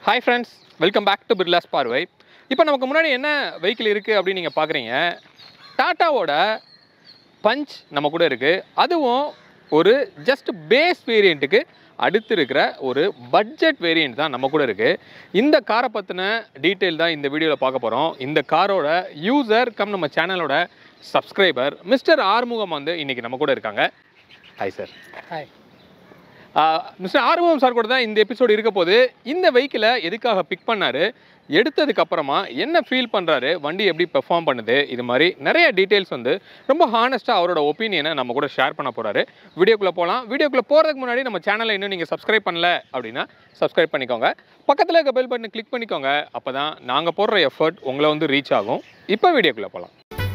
Hi friends welcome back to Birlas பார்வை இப்போ நமக்கு முன்னாடி என்ன வெஹிக்கிள் இருக்குது அப்படின்னு நீங்கள் பார்க்குறீங்க டாட்டாவோட பஞ்ச் நம்ம கூட இருக்குது அதுவும் ஒரு ஜஸ்ட் பேஸ் வேரியண்ட்டுக்கு அடுத்து இருக்கிற ஒரு பட்ஜெட் வேரியண்ட் தான் நம்ம கூட இருக்குது இந்த காரை பற்றின டீட்டெயில் தான் இந்த வீடியோவில் பார்க்க போகிறோம் இந்த காரோட யூசர் கம் நம்ம சேனலோட சப்ஸ்கிரைபர் மிஸ்டர் ஆறுமுகம் வந்து இன்றைக்கி நம்ம கூட இருக்காங்க ஹாய் சார் ஹாய் மிஸ்டர் ஆர்வம் சார் கூட தான் இந்த எபிசோடு இருக்க போது இந்த வெஹிக்கிளை எதுக்காக பிக் பண்ணாரு எடுத்ததுக்கு அப்புறமா என்ன ஃபீல் பண்ணுறாரு வண்டி எப்படி பெர்ஃபார்ம் பண்ணுது இது மாதிரி நிறைய டீட்டெயில்ஸ் வந்து ரொம்ப ஹானஸ்ட்டாக அவரோட ஒப்பீனியனை நம்ம கூட ஷேர் பண்ண போகிறாரு வீடியோக்குள்ளே போகலாம் வீடியோக்குள்ளே போகிறதுக்கு முன்னாடி நம்ம சேனலை இன்னும் நீங்கள் சப்ஸ்கிரைப் பண்ணல அப்படின்னா சப்ஸ்கிரைப் பண்ணிக்கோங்க பக்கத்தில் இருக்க பெல் பட்டனை கிளிக் பண்ணிக்கோங்க அப்போ தான் நாங்கள் போடுற எஃபர்ட் உங்களை வந்து ரீச் ஆகும் இப்போ வீடியோக்குள்ளே போகலாம்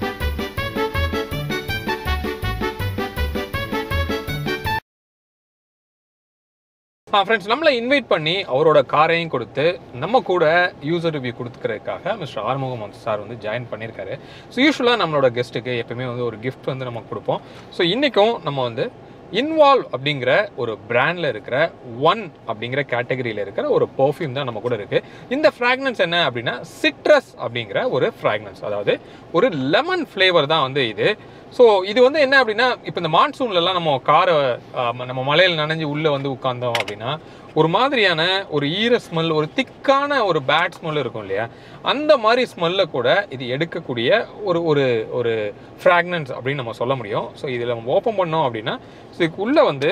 ஆ ஃப்ரெண்ட்ஸ் நம்மளை இன்வைட் பண்ணி அவரோட காரையும் கொடுத்து நம்ம கூட யூசர் ரிவ்யூ கொடுத்துக்கிறதுக்காக மிஸ்டர் ஆறுமுகம் வந்து சார் வந்து ஜாயின் பண்ணியிருக்காரு ஸோ யூஸ்வலாக நம்மளோட கெஸ்ட்டுக்கு எப்பயுமே வந்து ஒரு கிஃப்ட் வந்து நம்ம கொடுப்போம் ஸோ இன்றைக்கும் நம்ம வந்து இன்வால்வ் அப்படிங்கிற ஒரு பிராண்டில் இருக்கிற ஒன் அப்படிங்கிற கேட்டகரியில் இருக்கிற ஒரு பர்ஃப்யூம் தான் நம்ம கூட இருக்குது இந்த ஃப்ராக்னன்ஸ் என்ன அப்படின்னா சிட்ரஸ் அப்படிங்கிற ஒரு ஃப்ராக்னன்ஸ் அதாவது ஒரு லெமன் ஃப்ளேவர் தான் வந்து இது ஸோ இது வந்து என்ன அப்படின்னா இப்போ இந்த மான்சூன்லலாம் நம்ம காரை நம்ம மலையில் நனைஞ்சு உள்ளே வந்து உட்காந்தோம் அப்படின்னா ஒரு மாதிரியான ஒரு ஈர ஸ்மெல் ஒரு திக்கான ஒரு பேட் ஸ்மெல் இருக்கும் இல்லையா அந்த மாதிரி ஸ்மெல்லை கூட இது எடுக்கக்கூடிய ஒரு ஒரு ஒரு ஃப்ராக்னன்ஸ் அப்படின்னு நம்ம சொல்ல முடியும் ஸோ இதில் நம்ம ஓப்பன் பண்ணோம் அப்படின்னா ஸோ இதுக்குள்ளே வந்து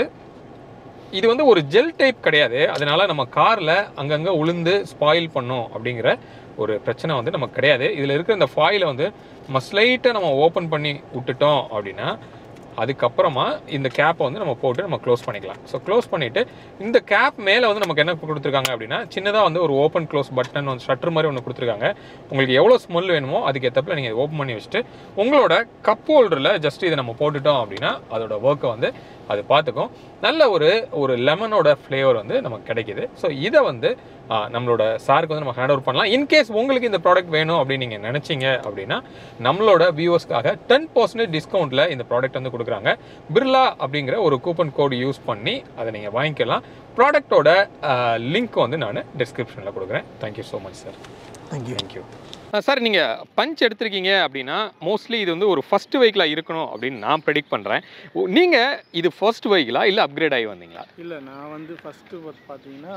இது வந்து ஒரு ஜெல் டைப் கிடையாது அதனால நம்ம காரில் அங்கங்கே உளுந்து ஸ்பாயில் பண்ணும் அப்படிங்கிற ஒரு பிரச்சனை வந்து நமக்கு கிடையாது இதில் இருக்கிற இந்த ஃபாயிலை வந்து நம்ம ஸ்லைட்டாக நம்ம ஓப்பன் பண்ணி விட்டுட்டோம் அப்படின்னா அதுக்கப்புறமா இந்த கேப்பை வந்து நம்ம போட்டு நம்ம க்ளோஸ் பண்ணிக்கலாம் ஸோ க்ளோஸ் பண்ணிவிட்டு இந்த கேப் மேலே வந்து நமக்கு என்ன கொடுத்துருக்காங்க அப்படின்னா சின்னதாக வந்து ஒரு ஓப்பன் க்ளோஸ் பட்டன் வந்து ஷட்டர் மாதிரி ஒன்று கொடுத்துருக்காங்க உங்களுக்கு எவ்வளோ ஸ்மெல் வேணுமோ அதுக்கு ஏற்றப்பில் நீங்கள் ஓப்பன் பண்ணி வச்சுட்டு உங்களோட கப் ஹோல்டரில் ஜஸ்ட் இதை நம்ம போட்டுட்டோம் அப்படின்னா அதோட ஒர்க்கை வந்து அது பார்த்துக்கும் நல்ல ஒரு ஒரு லெமனோட ஃப்ளேவர் வந்து நமக்கு கிடைக்கிது ஸோ இதை வந்து ஆ, நம்மளோட சாருக்கு வந்து நம்ம ஹேண்ட் ஓவர் பண்ணலாம் இன்கேஸ் உங்களுக்கு இந்த ப்ராடக்ட் வேணும் அப்படின்னு நீங்கள் நினச்சிங்க அப்படின்னா நம்மளோட வியூவர்ஸ்க்காக டென் பர்சன்டேஜ் டிஸ்கவுண்ட்டில் இந்த ப்ராடக்ட் வந்து கொடுக்குறாங்க பிர்லா அப்படிங்கிற ஒரு கூப்பன் கோடு யூஸ் பண்ணி அதை நீங்கள் வாங்கிக்கலாம் ப்ராடக்ட்டோட லிங்க் வந்து நான் டிஸ்கிரிப்ஷனில் கொடுக்குறேன் thank you so much sir thank you thank you sir நீங்கள் பஞ்ச் எடுத்திருக்கீங்க அப்படின்னா மோஸ்ட்லி இது வந்து ஒரு ஃபர்ஸ்ட் வெஹிக்கிளாக இருக்கணும் அப்படின்னு நான் ப்ரெடிக்ட் பண்ணுறேன் நீங்கள் இது ஃபர்ஸ்ட் வெஹிக்கிளா இல்லை அப்கிரேட் ஆகி வந்தீங்களா இல்லை நான் வந்து ஃபஸ்ட்டு பார்த்தீங்கன்னா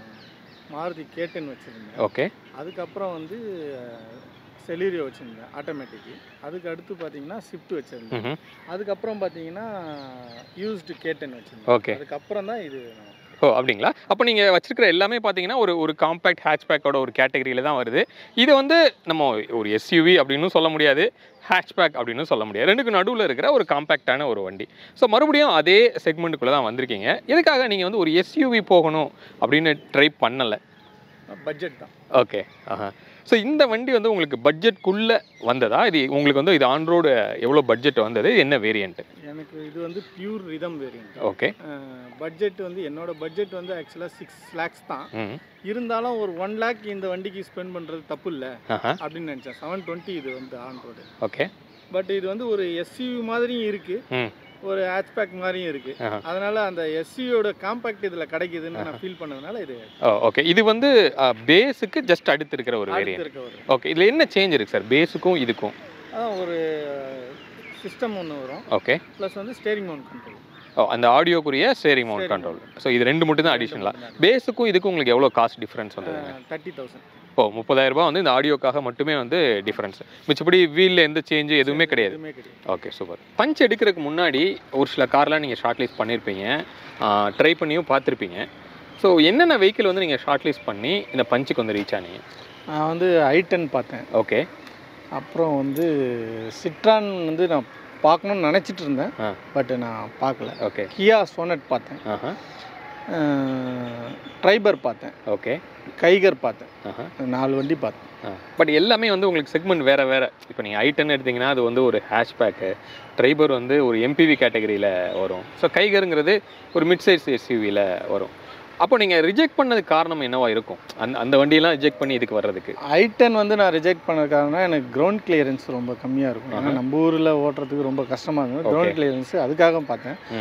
மாருதி கேட்டன் வச்சுருந்தேன் ஓகே அதுக்கப்புறம் வந்து செலீரியோ வச்சுருந்தேன் ஆட்டோமேட்டிக்கு அதுக்கு அடுத்து பார்த்தீங்கன்னா ஷிஃப்ட் வச்சுருந்தேன் ம் அதுக்கப்புறம் பார்த்தீங்கன்னா யூஸ்டு கேட்டன் வச்சுருந்தேன் ஓகே அதுக்கப்புறம் தான் இது ஓ அப்படிங்களா அப்போ நீங்கள் வச்சிருக்கிற எல்லாமே பார்த்தீங்கன்னா ஒரு ஒரு காம்பேக்ட் ஹேட்ச்பேக்கோட ஒரு கேட்டகரியில் தான் வருது இது வந்து நம்ம ஒரு எஸ்யூவி அப்படின்னு சொல்ல முடியாது ஹேட்ச்பேக் அப்படின்னு சொல்ல முடியாது ரெண்டுக்கு நடுவில் இருக்கிற ஒரு காம்பேக்டான ஒரு வண்டி ஸோ மறுபடியும் அதே செக்மெண்ட்டுக்குள்ளே தான் வந்திருக்கீங்க எதுக்காக நீங்கள் வந்து ஒரு எஸ்யூவி போகணும் அப்படின்னு ட்ரை பண்ணலை பட்ஜெட் தான் ஓகே ஆஹா ஸோ இந்த வண்டி வந்து உங்களுக்கு பட்ஜெட்குள்ளே வந்ததா இது உங்களுக்கு வந்து இது ஆன்ரோடு எவ்வளோ பட்ஜெட் வந்தது என்ன வேரியண்ட்டு எனக்கு இது வந்து pure rhythm variant okay budget வந்து என்னோட பட்ஜெட் வந்து ஆக்சுவலாக சிக்ஸ் லேக்ஸ் தான் ம் இருந்தாலும் ஒரு ஒன் லேக் இந்த வண்டிக்கு ஸ்பெண்ட் பண்ணுறது தப்பு இல்லை ஆஹா அப்படின்னு நினச்சேன் செவன் டுவெண்ட்டி இது வந்து ஆன் ரோடு ஓகே பட் இது வந்து ஒரு எஸ்யூவி மாதிரியும் இருக்குது ம் ஒரு ஹேட்ச்பேக் மாதிரியும் இருக்கு ஆஹா. அதனால அந்த எஸ்சியோட காம்பாக்ட் இதுல கிடைக்குதுன்னு நான் ஃபீல் பண்ணதுனால இது ஓ ஓகே இது வந்து பேஸுக்கு ஜஸ்ட் அடுத்து இருக்கிற ஒரு அடுத்து வேரியன்ட் இருக்க ஒரு ஓகே இதில் என்ன சேஞ்ச் இருக்குது சார் பேஸுக்கும் இதுக்கும் அதான் ஒரு சிஸ்டம் ஒன்று வரும் ஓகே ப்ளஸ் வந்து ஸ்டேரிங் மவுண்ட் கண்ட்ரோல் ஓ அந்த ஆடியோக்குரிய steering mount Steering control so இது ரெண்டு மட்டும் தான் அடிஷனலாக பேஸுக்கும் இதுக்கும் உங்களுக்கு எவ்வளோ காஸ்ட் டிஃப்ரென்ஸ் வந்ததுங்க தேர்ட்டி தௌசண்ட் ஓ முப்பதாயிரம் ரூபாய் வந்து இந்த ஆடியோக்காக மட்டுமே வந்து டிஃப்ரென்ஸ் மிச்சப்படி வீலில் எந்த சேஞ்சு எதுவுமே கிடையாது எதுவுமே கிடையாது ஓகே சூப்பர் பஞ்ச் எடுக்கிறதுக்கு முன்னாடி ஒரு சில கார்லாம் நீங்கள் ஷார்ட் லிஸ்ட் பண்ணியிருப்பீங்க ட்ரை பண்ணியும் பார்த்துருப்பீங்க ஸோ என்னென்ன வெஹிக்கிள் வந்து நீங்கள் ஷார்ட் லிஸ்ட் பண்ணி இந்த பஞ்சுக்கு வந்து ரீச் ஆனீங்க நான் வந்து ஐட்டன் பார்த்தேன் ஓகே அப்புறம் வந்து சிட்ரான் வந்து நான் பார்க்கணும்னு நினச்சிட்டு இருந்தேன் ஆ. பட் நான் பார்க்கல ஓகே கியா சோனட் பார்த்தேன் ஆஹா ட்ரைபர் பார்த்தேன் ஓகே கைகர் பார்த்தேன் ஆஹா நாலு வண்டி பார்த்தேன் பட் எல்லாமே வந்து உங்களுக்கு செக்மெண்ட் வேறு வேறு இப்போ நீங்கள் ஐட்டன் எடுத்தீங்கன்னா அது வந்து ஒரு ஹேஷ்பேக்கு ட்ரைபர் வந்து ஒரு எம்பிவி கேட்டகரியில் வரும் ஸோ கைகருங்கிறது ஒரு மிட் சைஸ் எஸ்யூவியில் வரும் அப்போ நீங்கள் ரிஜெக்ட் பண்ணது காரணம் என்னவா இருக்கும் அந்த அந்த வண்டியெல்லாம் ரிஜெக்ட் பண்ணி இதுக்கு வர்றதுக்கு ஐட்டன் வந்து நான் ரிஜெக்ட் பண்ணதுக்காகனா எனக்கு கிரவுண்ட் கிளியரன்ஸ் ரொம்ப கம்மியாக இருக்கும் ஏன்னா ஆஹா. நம்ம ஊரில் ஓட்டுறதுக்கு ரொம்ப கஷ்டமாக இருக்கும் Okay. கிரவுண்ட் கிளியரன்ஸ் அதுக்காக பார்த்தேன் ம்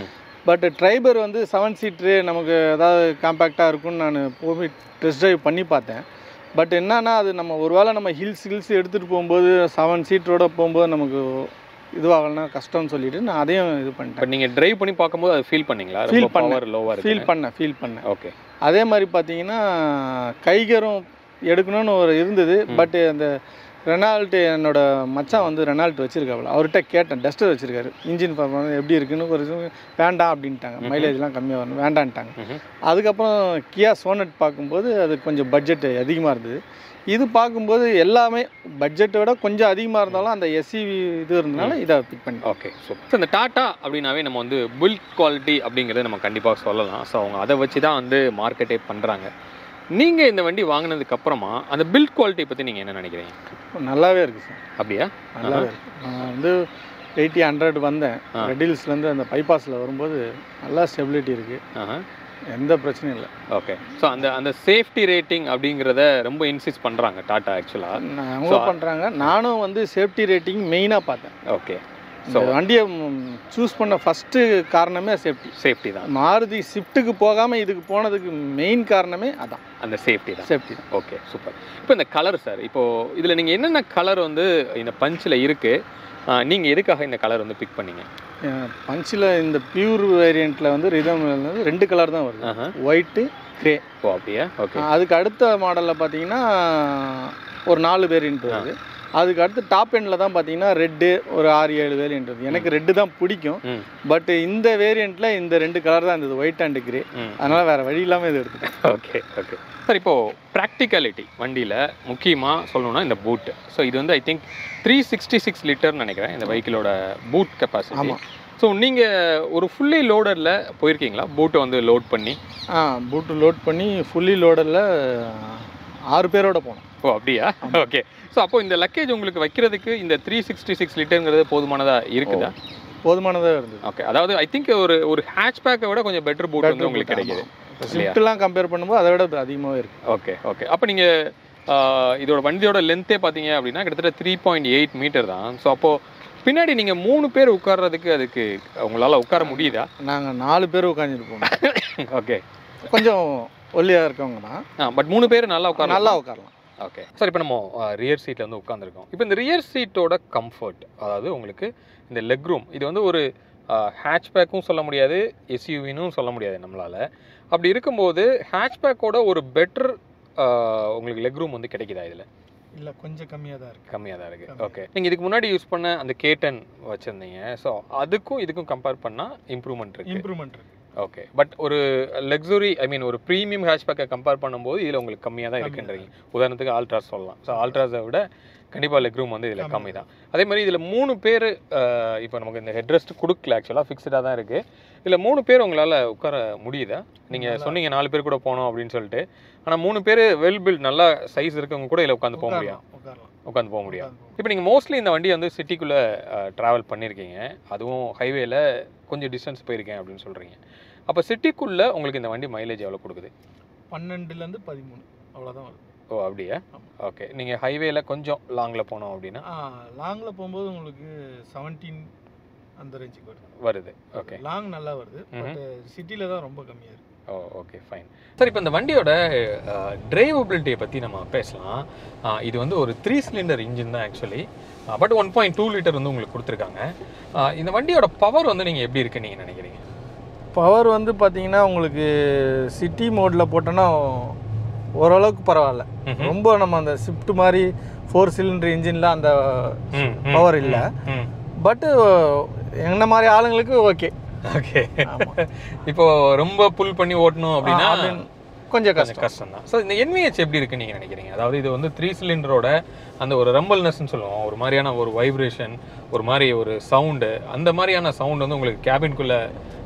பட் ட்ரைபர் வந்து செவன் சீட்ரு நமக்கு ஏதாவது காம்பேக்டாக இருக்கும்னு நான் போய் டெஸ்ட் ட்ரைவ் பண்ணி பார்த்தேன் பட் என்னன்னா அது நம்ம ஒருவேளை நம்ம ஹில்ஸ் ஹில்ஸ் எடுத்துகிட்டு போகும்போது செவன் சீட்டரோட போகும்போது நமக்கு இதுவாகலன்னா கஷ்டம்னு சொல்லிட்டு நான் அதையும் இது பண்ணிட்டேன் பட் நீங்கள் டிரைவ் பண்ணி பார்க்கும்போது அது ஃபீல் பண்ணீங்களா Feel ரொம்ப பண்ணேன். பவர் லோவாக இருக்கு ஃபீல் பண்ணேன் ஃபீல் பண்ணேன் ஓகே அதே மாதிரி பார்த்தீங்கன்னா கைகரும் எடுக்கணும்னு ஒரு இருந்தது பட் அந்த ரெனால்ட்டு என்னோட மச்சான் வந்து ரெனால்ட் வச்சிருக்காப்புல அவர்கிட்ட கேட்டேன் டஸ்டர் வச்சிருக்காரு இன்ஜின் பர்ஃபார்மன்ஸ் எப்படி இருக்குன்னு ஒரு இது வேண்டாம் அப்படின்ட்டாங்க மைலேஜ்லாம் கம்மியாக வரும் வேண்டான்ட்டாங்க ம்ஹும். அதுக்கப்புறம் கியா சோனட் பார்க்கும்போது அது கொஞ்சம் பட்ஜெட் அதிகமாக இருந்தது இது பார்க்கும்போது எல்லாமே பட்ஜெட்டை விட கொஞ்சம் அதிகமாக இருந்தாலும் அந்த எஸ்சிவி இது இருந்தனால இதை பிக் பண்ணி ஓகே சூப்பர் இந்த டாட்டா அப்படின்னாவே நம்ம வந்து பில்ட் குவாலிட்டி அப்படிங்கிறத நம்ம கண்டிப்பாக சொல்லலாம் ஸோ அவங்க அதை வச்சு தான் வந்து மார்க்கெட்டே பண்ணுறாங்க நீங்கள் இந்த வண்டி வாங்கினதுக்கு அப்புறமா அந்த பில்ட் குவாலிட்டி பற்றி நீங்கள் என்ன நினைக்கிறீங்க நல்லாவே இருக்குது சார் அப்படியா நல்லாவே இருக்கு நான் வந்து எயிட்டி ஹண்ட்ரட் வந்தேன் ஆ. ரெட்டில்ஸ்லேருந்து அந்த பைபாஸில் வரும்போது நல்லா ஸ்டெபிலிட்டி இருக்குது ஆஹா எந்த பிரச்சனையும் இல்லை ஓகே ஸோ அந்த அந்த சேஃப்டி ரேட்டிங் அப்படிங்கிறத ரொம்ப இன்சிஸ்ட் பண்ணுறாங்க டாட்டா ஆக்சுவலாக நான் அவங்க பண்ணுறாங்க நானும் வந்து சேஃப்டி ரேட்டிங் மெயினாக பார்த்தேன் ஓகே இந்த வண்டியை சூஸ் பண்ண ஃபஸ்ட்டு காரணமே சேஃப்டி சேஃப்டி தான் மாருதி ஷிஃப்ட்டுக்கு போகாமல் இதுக்கு போனதுக்கு மெயின் காரணமே அதான் அந்த சேஃப்டி தான் சேஃப்டி தான் ஓகே சூப்பர் இப்போ இந்த கலர் சார் இப்போ இதில் நீங்கள் என்னென்ன கலர் வந்து இந்த பஞ்சில் இருக்குது நீங்கள் எதுக்காக இந்த கலர் வந்து பிக் பண்ணீங்க பஞ்சில் இந்த பியூர் வேரியண்ட்டில் வந்து ரிதம் வந்து ரெண்டு கலர் தான் வருது ஆஹா ஒயிட்டு கிரே ஓ அப்படியா ஓகே அதுக்கு அடுத்த மாடலில் பார்த்தீங்கன்னா ஒரு நாலு வேரியண்ட் வருது அதுக்கு அடுத்து டாப் எண்டில் தான் பார்த்தீங்கன்னா ரெட்டு ஒரு ஆறு ஏழு வேரியண்ட் வருது எனக்கு ரெட்டு தான் பிடிக்கும் ம் பட் இந்த வேரியண்ட்டில் இந்த ரெண்டு கலர் தான் இருந்தது ஒயிட் அண்ட் கிரே ம் அதனால் வேறு வழி இல்லாமல் இது எடுத்துட்டேன் ஓகே ஓகே சார் இப்போது ப்ராக்டிகாலிட்டி வண்டியில் முக்கியமாக சொல்லணும்னா இந்த பூட்டு ஸோ இது வந்து I think three sixty six லிட்டர்னு நினைக்கிறேன் இந்த வெஹிக்கிளோட பூட் கெப்பாசிட்டி ஆமாம் ஸோ நீங்கள் ஒரு ஃபுல்லி லோடரில் போயிருக்கீங்களா பூட்டை வந்து லோட் பண்ணி ஆ பூட்டு லோட் பண்ணி ஃபுல்லி லோடரில் ஆறு பேரோட போனோம் ஓ அப்படியா ஓகே ஸோ அப்போ இந்த லக்கேஜ் உங்களுக்கு வைக்கிறதுக்கு இந்த த்ரீ சிக்ஸ்டி சிக்ஸ் லிட்டருங்கிறது போதுமானதாக இருக்குதா போதுமானதாக இருந்தது ஓகே அதாவது ஐ திங்க் ஒரு ஒரு ஹேட்ச் பேக்கை விட கொஞ்சம் பெட்டர் பூட் வந்து உங்களுக்கு கிடைக்குது இல்லையா ஸ்விஃப்ட்லாம் கம்பேர் பண்ணும்போது அதை விட இது அதிகமாகவே இருக்குது ஓகே ஓகே அப்போ நீங்கள் இதோட வண்டியோட லென்த்தே பார்த்தீங்க அப்படின்னா கிட்டத்தட்ட த்ரீ பாயிண்ட் எயிட் மீட்டர் தான் ஸோ அப்போது பின்னாடி நீங்கள் மூணு பேர் உட்கார்றதுக்கு அதுக்கு உங்களால் உட்கார முடியுதா நாங்கள் நாலு பேர் உட்காந்துட்டு போனோம் ஓகே கொஞ்சம் ஒல்லியாக இருக்கவங்க தான் ஆ பட் மூணு பேர் நல்லா உட்கார நல்லா உட்காரலாம் ஓகே சார் இப்போ நம்ம ரியர் சீட்டில் வந்து உட்காந்துருக்கோம் இப்போ இந்த ரியர் சீட்டோட கம்ஃபர்ட் அதாவது உங்களுக்கு இந்த லெக் ரூம் இது வந்து ஒரு ஹேட்ச்பேக்கும் சொல்ல முடியாது எஸ்யூவினும் சொல்ல முடியாது நம்மளால் அப்படி இருக்கும்போது ஹேட்ச்பேக்கோட ஒரு பெட்டர் உங்களுக்கு லெக் ரூம் வந்து கிடைக்குதா இதில் இல்லை கொஞ்சம் கம்மியாக தான் இருக்குது கம்மியாக தான் இருக்குது கம்மியா. ஓகே நீங்கள் இதுக்கு முன்னாடி யூஸ் பண்ண அந்த கேட்டன் வச்சுருந்தீங்க ஸோ அதுக்கும் இதுக்கும் கம்பேர் பண்ணால் இம்ப்ரூவ்மெண்ட் இருக்குது இம்ப்ரூவ்மெண்ட் இருக்குது ஓகே பட் ஒரு லக்ஸுரி ஐ மீன் ஒரு ப்ரீமியம் ஹேஷ்பேக்கை கம்பேர் பண்ணும்போது இதில் உங்களுக்கு கம்மியாக தான் இருக்குன்றீங்க உதாரணத்துக்கு ஆல்ட்ராஸ் சொல்லலாம் ஸோ ஆல்ட்ராஸை விட கண்டிப்பாக லெக் ரூம் வந்து இதில் கம்மி தான் அதே மாதிரி இதில் மூணு பேர் இப்போ நமக்கு இந்த ஹெட்ரெஸ்ட் கொடுக்கல ஆக்சுவலாக ஃபிக்ஸ்டாக தான் இருக்குது இதில் மூணு பேர் உங்களால் உட்கார முடியுதா நீங்கள் சொன்னீங்க நாலு பேர் கூட போனோம் அப்படின்னு சொல்லிட்டு ஆனால் மூணு பேர் வெல் பில்ட் நல்லா சைஸ் இருக்கவங்க கூட இதில் உட்காந்து போக முடியும் உட்காரலாம் உட்காந்து போக முடியும் இப்போ நீங்கள் மோஸ்ட்லி இந்த வண்டியை வந்து சிட்டிக்குள்ளே ட்ராவல் பண்ணியிருக்கீங்க அதுவும் ஹைவேல கொஞ்சம் டிஸ்டன்ஸ் போயிருக்கேன் அப்படின்னு சொல்கிறீங்க அப்போ சிட்டிக்குள்ளே உங்களுக்கு இந்த வண்டி மைலேஜ் எவ்வளோ கொடுக்குது பன்னெண்டுலேருந்து பதிமூணு அவ்வளோதான் வருது ஓ அப்படியா ஆமா. ஓகே நீங்கள் ஹைவேல கொஞ்சம் லாங்கில் போனோம் அப்படின்னா லாங்கில் போகும்போது உங்களுக்கு செவன்டீன் அந்த ரேஞ்சுக்கு வருது வருது ஓகே லாங் நல்லா வருது பட் சிட்டியில் தான் ரொம்ப கம்மியாக இருக்குது ஓ ஓகே ஃபைன் சார் இப்போ இந்த வண்டியோட டிரைவபிலிட்டியை பற்றி நம்ம பேசலாம் அஹ், இது வந்து ஒரு த்ரீ சிலிண்டர் இன்ஜின் தான் actually but one point two litre வந்து உங்களுக்கு கொடுத்துருக்காங்க அஹ், இந்த வண்டியோட பவர் வந்து நீங்கள் எப்படி இருக்குன்னு நீங்கள் நினைக்கிறீங்க பவர் வந்து பார்த்தீங்கன்னா உங்களுக்கு சிட்டி மோடில் போட்டோன்னா ஓரளவுக்கு பரவாயில்ல ம்ஹும். ரொம்ப நம்ம அந்த ஷிஃப்ட் மாதிரி ஃபோர் சிலிண்டர் இன்ஜினில் அந்த ம், ம், பவர் இல்லை ம் பட்டு என்ன மாதிரி ஆளுங்களுக்கு ஓகே ஓகே இப்போ ரொம்ப புல் பண்ணி ஓட்டணும் அப்படின்னா கொஞ்சம் கொஞ்சம் கஷ்டம் கஷ்டம் தான் ஸோ இந்த என்விஹெச் எப்படி இருக்குன்னு நீங்கள் நினைக்கிறீங்க அதாவது இது வந்து த்ரீ சிலிண்டரோட அந்த ஒரு ரம்பல்னஸ்ன்னு சொல்லுவோம் ஒரு மாதிரியான ஒரு வைப்ரேஷன் ஒரு மாதிரி ஒரு சவுண்டு அந்த மாதிரியான சவுண்ட் வந்து உங்களுக்கு கேபின்குள்ளே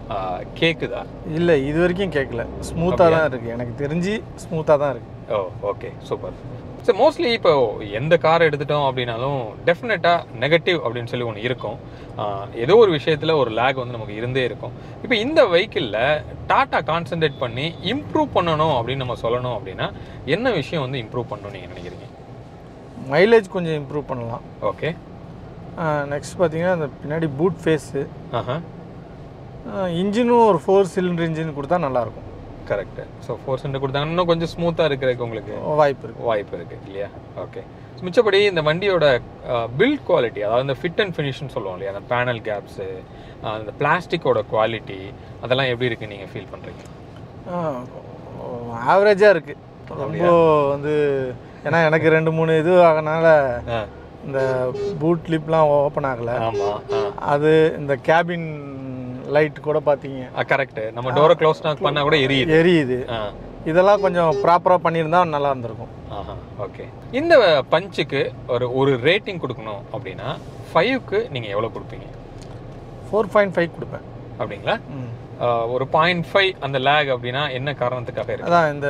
கேட்குதா இல்லை இது வரைக்கும் கேட்கல ஸ்மூத்தாக தான் இருக்குது எனக்கு தெரிஞ்சு ஸ்மூத்தாக தான் இருக்குது oh okay super so mostly இப்போ எந்த கார் எடுத்துட்டோம் அப்படின்னாலும் டெஃபினட்டாக நெகட்டிவ் அப்படின்னு சொல்லி ஒன்று இருக்கும் ஆஹ் ஏதோ ஒரு விஷயத்தில் ஒரு லேக் வந்து நமக்கு இருந்தே இருக்கும் இப்போ இந்த வெஹிக்கிளில் டாட்டா கான்சென்ட்ரேட் பண்ணி இம்ப்ரூவ் பண்ணணும் அப்படின்னு நம்ம சொல்லணும் அப்படின்னா என்ன விஷயம் வந்து இம்ப்ரூவ் பண்ணணும்னு நீங்கள் நினைக்கிறீங்க மைலேஜ் கொஞ்சம் இம்ப்ரூவ் பண்ணலாம் ஓகே நெக்ஸ்ட் பார்த்தீங்கன்னா அந்த பின்னாடி பூட் ஃபேஸு ஆஹா இன்ஜினும் ஒரு ஃபோர் சிலிண்டர் இன்ஜின் கொடுத்தா நல்லாயிருக்கும் கரெக்ட் ஸோ ஃபோர் சென்டர் கொடுத்தாங்க இன்னும் கொஞ்சம் ஸ்மூத்தாக இருக்கிறதுக்கு உங்களுக்கு வாய்ப்பு இருக்குது வாய்ப்பு இருக்கு இல்லையா ஓகே மிச்சப்படி இந்த வண்டியோட பில்ட் குவாலிட்டி அதாவது இந்த ஃபிட் அண்ட் ஃபினிஷ்னு சொல்லுவோம் இல்லையா அந்த பேனல் கேப்ஸு அந்த பிளாஸ்டிக்கோட குவாலிட்டி அதெல்லாம் எப்படி இருக்கு நீங்கள் ஃபீல் பண்ணுறீங்க ஆவரேஜாக இருக்குது ரொம்ப வந்து ஏன்னா எனக்கு ரெண்டு மூணு இது ஆகனால ஆ இந்த பூட் லிப்லாம் ஓப்பன் ஆகலை ஆமாம் அது இந்த கேபின் லைட் கூட பார்த்தீங்க ஆ கரெக்ட் நம்ம டோரை க்ளோஸ் நாக் பண்ணால் கூட எரியுது எரியுது ஆ இதெல்லாம் கொஞ்சம் ப்ராப்பராக பண்ணியிருந்தா நல்லா இருந்திருக்கும் ஆஹா ஓகே இந்த பஞ்சுக்கு ஒரு ஒரு ரேட்டிங் கொடுக்கணும் அப்படின்னா ஃபைவ்க்கு நீங்கள் எவ்வளோ கொடுப்பீங்க ஃபோர் பாயிண்ட் ஃபைவ் கொடுப்பேன் அப்படிங்களா ம். ஆஹ் ஒரு பாயிண்ட் ஃபைவ் அந்த லேக் அப்படின்னா என்ன காரணத்துக்காக இருக்கு அதான் இந்த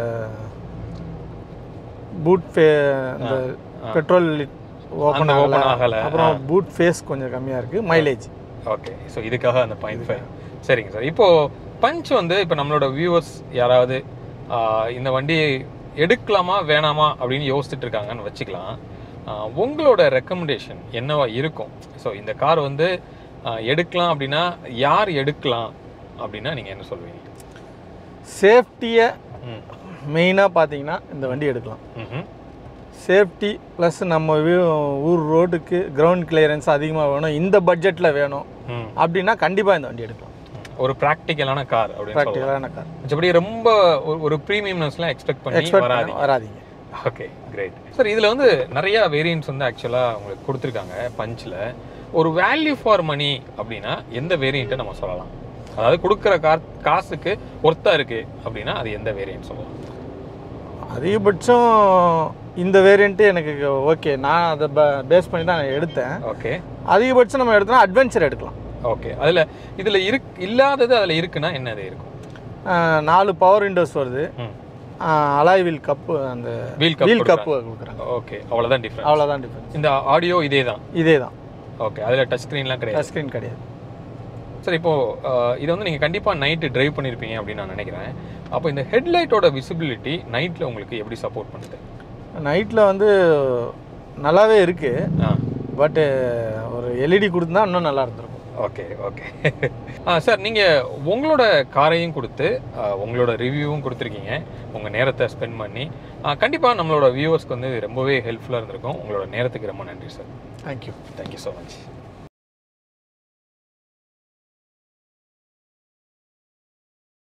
பூட் ஃபே இந்த ஆ. பெட்ரோல் ஓப்பன் அந்த open ஆகல ஆகல. அப்புறம் பூட் ஃபேஸ் கொஞ்சம் கம்மியாக இருக்குது மைலேஜ் ஓகே ஸோ இதுக்காக அந்த பாயிண்ட் ஃபைவ் சரிங்க சார் இப்போ பஞ்ச் வந்து இப்போ நம்மளோட வியூவர்ஸ் யாராவது ஆஹ் இந்த வண்டியை எடுக்கலாமா வேணாமா அப்படின்னு யோசிச்சுட்டு இருக்காங்கன்னு வச்சுக்கலாம் ஆஹ் உங்களோட ரெக்கமெண்டேஷன் என்னவா இருக்கும் ஸோ இந்த கார் வந்து ஆஹ் எடுக்கலாம் அப்படின்னா யார் எடுக்கலாம் அப்படின்னா நீங்கள் என்ன சொல்வீங்க சேஃப்டியை ம் மெயினாக பார்த்தீங்கன்னா இந்த வண்டி எடுக்கலாம் ம்ஹும். சேஃப்டி ப்ளஸ் நம்ம வீ- ஊர் ரோடுக்கு கிரவுண்ட் கிளியரன்ஸ் அதிகமாக வேணும் இந்த பட்ஜெட்டில் வேணும் ம் அப்படின்னா கண்டிப்பாக இந்த வண்டி எடுக்கலாம் ஒரு ப்ராக்டிக்கலான கார் அப்படின்னு சொல்லலாம் ப்ராக்டிக்கலான கார் மற்றபடி ரொம்ப ஒரு- ஒரு ப்ரீமியம்னஸ்லாம் எக்ஸ்பெக்ட் பண்ணி எக்ஸ்பெக்ட் வராது வராதீங்க ஓகே கிரேட் சார் இதில் வந்து நிறைய வேரியன்ட்ஸ் வந்து ஆக்சுவலாக உங்களுக்கு கொடுத்துருக்காங்க பஞ்சில் ஒரு வேல்யூ ஃபார் மணி அப்படின்னா எந்த வேரியண்ட்டை நம்ம சொல்லலாம் அதாவது கொடுக்குற கார் காசுக்கு ஒர்த்தா இருக்கு அப்படின்னா அது எந்த வேரியன்ட் சொல்லலாம் அதிகபட்சம் இந்த வேரியண்ட்டு எனக்கு ஓகே நான் அதை பேஸ் பண்ணி தான் நான் எடுத்தேன் ஓகே அதிகபட்சம் நம்ம எடுத்தோம்னா அட்வென்ச்சர் எடுக்கலாம் ஓகே அதில் இதில் இருக் இல்லாதது அதில் இருக்குன்னா என்னது இருக்கும் ஆஹ் நாலு பவர் விண்டோஸ் வருது ம் அலாய் வீல் கப்பு அந்த வீல் கப் வீல் கப்பு கொடுக்குறாங்க ஓகே அவ்வளோதான் டிஃப்ரெண்ட் அவ்வளோதான் டிஃபரன்ஸ் இந்த ஆடியோ இதே தான் இதே தான் ஓகே அதில் டச் ஸ்க்ரீன்லாம் கிடையாது டச் ஸ்க்ரீன் கிடையாது சார் இப்போ அஹ், இதை வந்து நீங்கள் கண்டிப்பாக நைட்டு டிரைவ் பண்ணியிருப்பீங்க அப்படின்னு நான் நினைக்கிறேன் அப்போ இந்த ஹெட்லைட்டோட விசிபிலிட்டி நைட்டில் உங்களுக்கு எப்படி சப்போர்ட் பண்ணுது நைட்டில் வந்து நல்லாவே இருக்குது ஆ பட்டு ஒரு எல்இடி கொடுத்தா இன்னும் நல்லா இருந்திருக்கும் ஓகே ஓகே ஆ சார் நீங்கள் உங்களோட காரையும் கொடுத்து அஹ், உங்களோட ரிவ்யூவும் கொடுத்துருக்கீங்க உங்கள் நேரத்தை ஸ்பெண்ட் பண்ணி கண்டிப்பாக நம்மளோட வியூவர்ஸ்க்கு வந்து இது ரொம்பவே ஹெல்ப்ஃபுல்லாக இருந்திருக்கும் உங்களோட நேரத்துக்கு ரொம்ப நன்றி sir thank you thank you so much